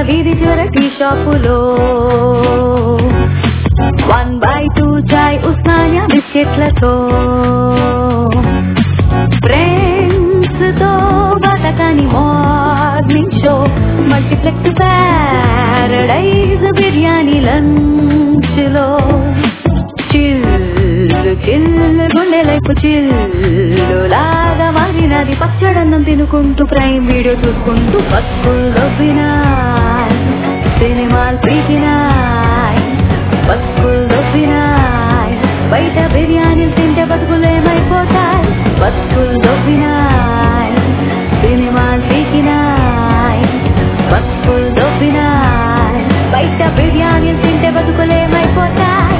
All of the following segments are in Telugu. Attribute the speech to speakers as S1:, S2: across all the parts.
S1: వీధి చివర టీ షాపులో వన్ బై టూ చాయ్ ఉస్మానియా బిస్కెట్లతో ఫ్రెండ్స్ తో బతకని morning show multiplex Paradise biryani lunch లో చిల్లు చిల్లు గుండె లైఫ్ చిల్లు లాగా మారినది పచ్చడన్నం తినుకుంటూ ప్రైమ్ వీడియో చూసుకుంటూ బస్కులు దొబ్బినాయి సినిమాలు పీకినాయి బస్కులు దొబ్బినాయి బయట బిర్యానీలు తింటే బతుకులేమైపోతాయి బస్కులు దొబ్బినాయి సినిమాలు పీకినాయి బస్కులు దొబ్బినాయి బయట బిర్యానీలు తింటే బతుకులేమైపోతాయి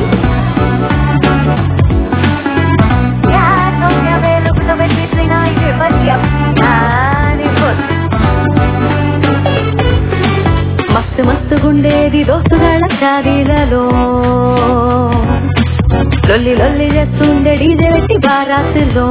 S1: మస్తు మస్తు గుండేది దోస్తుగాళ్ళ చారీలలో లొల్లి లొల్లి చేస్తుండే డీజే పెట్టి బారాతులో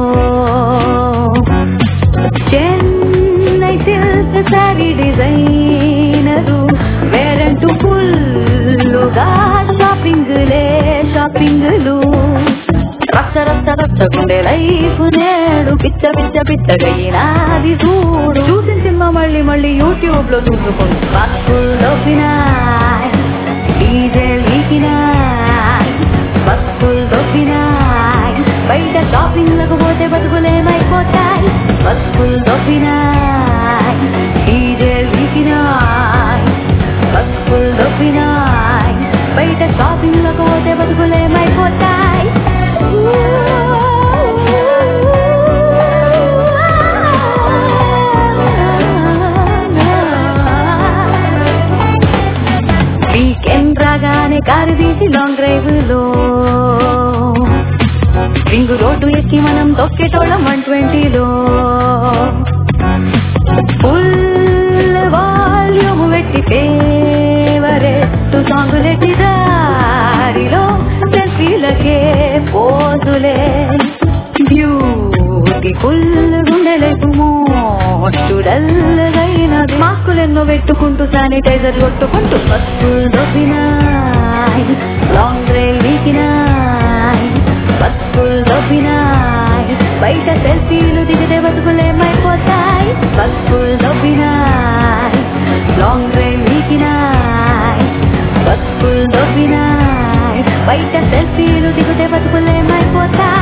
S1: చెన్నై సిల్క్ సారీ డిజైనరు వేరంటూ ఫుల్లుగా షాపింగ్లే షాపింగ్లు రక్త రక్త రక్త గుండె లైఫ్ నేడు పిచ్చ పిచ్చ పిచ్చగయినాది చూడు చూసిన సినిమా మళ్ళీ మళ్ళీ యూట్యూబ్ లో చూసుకుంటూ బస్సుల్లో పినాయ్ డీజే లీకినాయ్ బస్సులు దొబ్బినాయ్ బయట షాపింగ్ లకు పోతే బతుకులేమైపోతాయి బస్సులు దొబ్బినాయ్ డీజే లీకినాయ్ బస్సులు దొబ్బినాయ్ బయట షాపింగ్ లకు పోతే బతుకులేమైపోతాయి వీకెండ్ రాగానే కారు తీసి లాంగ్ డ్రైవ్ లో రింగు రోడ్డు ఎక్కి మనం తొక్కేటోళ్ళం వన్ ట్వంటీలో ఫుల్ వాల్యూమ్ పెట్టి ఫేవరెట్ సాంగులెట్టి దారిలో సెల్ఫీలకే పోజులే బ్యూటిఫుల్ గుండెలకు మోస్టుడల్లగైనది మాస్కులెన్నో పెట్టుకుంటూ శానిటైజర్ కొట్టుకుంటూ బస్సులు దొబ్బినాయి లాంగ్ డ్రైవ్ వీకినాయి బస్సులు దొబ్బినాయి బయట సెల్ఫీలు దిగితే బతుకులేమైపోతాయి బస్సులు దొబ్బినాయి లాంగ్ డ్రైవ్ వీకినాయి బస్సులు దొబ్బినాయి బయట సెల్ఫీలు దిగితే బతుకులేమైపోతాయి